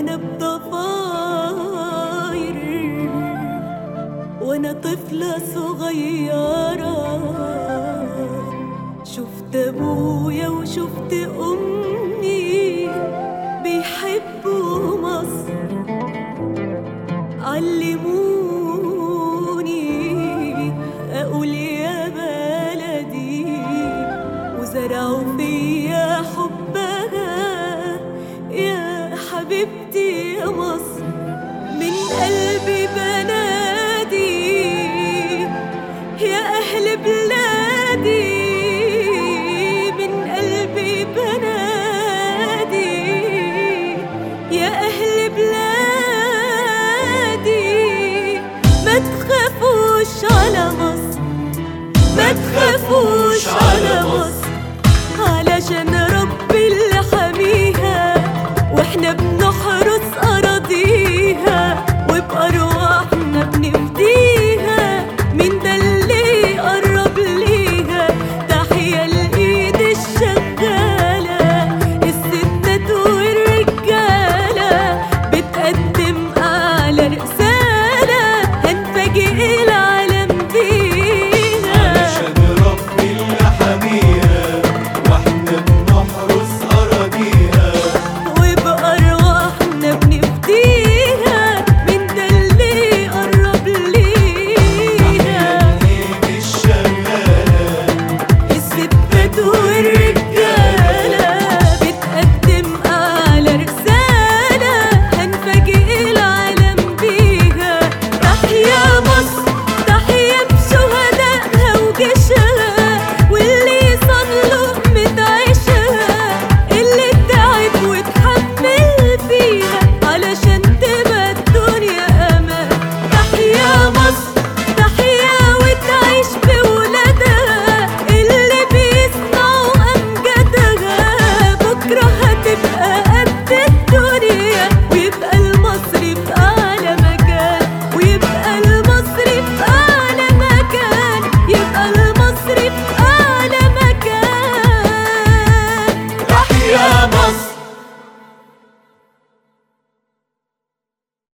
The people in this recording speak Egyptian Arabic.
وانا بضفاير وانا طفلة صغيرة شفت ابويا وشفت امي بيحبوا مصر علموني اقول يا بلدي وزرعوا فيا حبها يا حبيبتي يا مصر من قلبي بنادي يا أهل بلادي من قلبي بنادي يا أهل